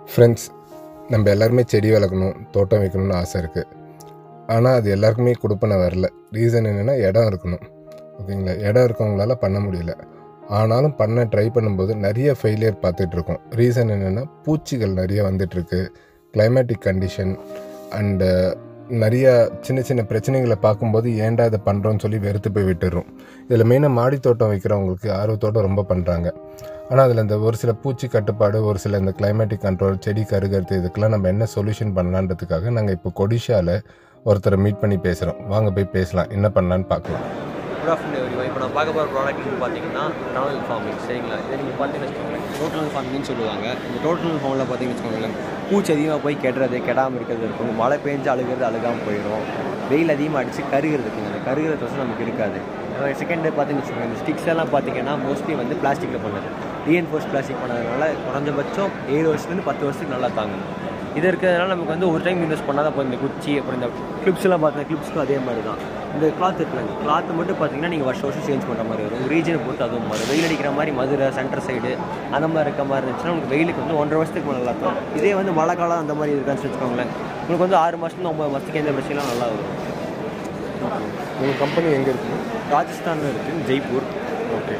friends நம்ம எல்லாருமே செடி வளர்க்கணும் தோட்டம் வைக்கணும்னு ஆசை இருக்குது ஆனால் அது எல்லாருக்குமே கொடுப்பன வரல ரீசன் என்னென்னா இடம் இருக்கணும் ஓகேங்களா இடம் இருக்கவங்களால பண்ண முடியல ஆனாலும் பண்ண ட்ரை பண்ணும்போது நிறைய ஃபெயிலியர் பார்த்துட்ருக்கோம் ரீசன் என்னென்னா பூச்சிகள் நிறைய வந்துட்டுருக்கு கிளைமேட்டிக் கண்டிஷன் அண்டு நிறைய சின்ன சின்ன பிரச்சனைகளை பார்க்கும்போது ஏன்டா இதை பண்ணுறோன்னு சொல்லி வெறுத்து போய் விட்டுடுறோம் இதில் மெயினாக மாடி தோட்டம் வைக்கிறவங்களுக்கு ஆர்வத்தோட்டம் ரொம்ப பண்ணுறாங்க ஆனால் அதில் இந்த ஒரு சில பூச்சி கட்டுப்பாடு ஒரு சில இந்த கிளைமேட்டிக் கண்ட்ரோல் செடி கருகருத்து இதுக்கெல்லாம் நம்ம என்ன சொல்யூஷன் பண்ணலான்றதுக்காக நாங்கள் இப்போ கொடிஷாவில் ஒருத்தரை மீட் பண்ணி பேசுகிறோம் வாங்க போய் பேசலாம் என்ன பண்ணலான்னு பார்க்கலாம் குட் ஆஃப்டர்நூன் எவ்ரி இப்போ நான் பார்க்க போகிற ப்ராடக்ட் வந்து பார்த்தீங்கன்னா டனல் ஃபார்மிங் சரிங்களா இதை நீங்கள் பார்த்தீங்கன்னு வச்சுக்கோங்களேன் டோட்டல் ஃபார்மிங்னு சொல்லுவாங்க இந்த டோட்டல் ஃபார்மில் பார்த்தீங்கன்னு வச்சுக்கோங்களேன் பூச்சி அதிகமாக போய் கெடுறது கெடாமல் இருக்கிறது இருக்கும் மழை பெஞ்சு அழுகிறது அழுகாமல் போயிடும் வெயில் அதிகமாக அடித்து கருகிறது இருக்குங்க அந்த கருகிறது வந்து நமக்கு இருக்காது செகண்ட் பார்த்தீங்கன்னு வச்சுக்கோங்க இந்த ஸ்டிக்ஸ் எல்லாம் பார்த்தீங்கன்னா மோஸ்ட்லி வந்து பிளாஸ்டிக்கில் பண்ணது ரீஎன்ஃபோர்ஸ் பிளாஸ்டிக் பண்ணதுனால குறைஞ்சபட்சம் ஏழு வருஷத்துலேருந்து பத்து வருஷத்துக்கு நல்லா தாங்கும் இது இருக்கிறதுனால நமக்கு வந்து ஒரு டைம் இன்வெஸ்ட் பண்ணால் தான் போதும் இந்த குச்சி அப்புறம் இந்த கிளிப்ஸ் எல்லாம் பார்த்தீங்கன்னா கிளிப்ஸ்க்கும் அதே மாதிரி தான் இந்த கிளாத் இருக்குல்ல கிளாத் மட்டும் பார்த்தீங்கன்னா நீங்கள் வருஷம் வருஷம் சேஞ்ச் பண்ணுற மாதிரி வரும் ரீஜனை பொறுத்து அதுவும் மாறும் வெயில் அடிக்கிற மாதிரி மதுரை சென்டர் சைடு அந்த மாதிரி இருக்க மாதிரி இருந்துச்சுன்னா உங்களுக்கு வெயிலுக்கு வந்து ஒன்றரை வருஷத்துக்கு மேலே நல்லா இருக்கும் இதே வந்து மழை காலம் அந்த மாதிரி இருக்கான்னு வச்சுக்கோங்களேன் உங்களுக்கு வந்து ஆறு மாதத்துல ஒம்பது மாதத்துக்கு எந்த பிரச்சனைலாம் நல்லா வரும் உங்கள் கம்பெனி எங்கே இருக்குது ராஜஸ்தானில் இருக்குது ஜெய்ப்பூர் ஓகே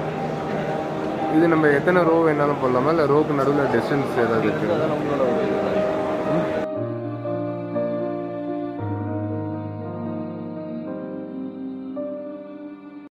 இது நம்ம எத்தனை ரோ வேணாலும் போடலாமா இல்லை ரோக்கு நடுவில் டிஸ்டன்ஸ் ஏதாவது இருக்குது அதான் நம்மளோட ஒரு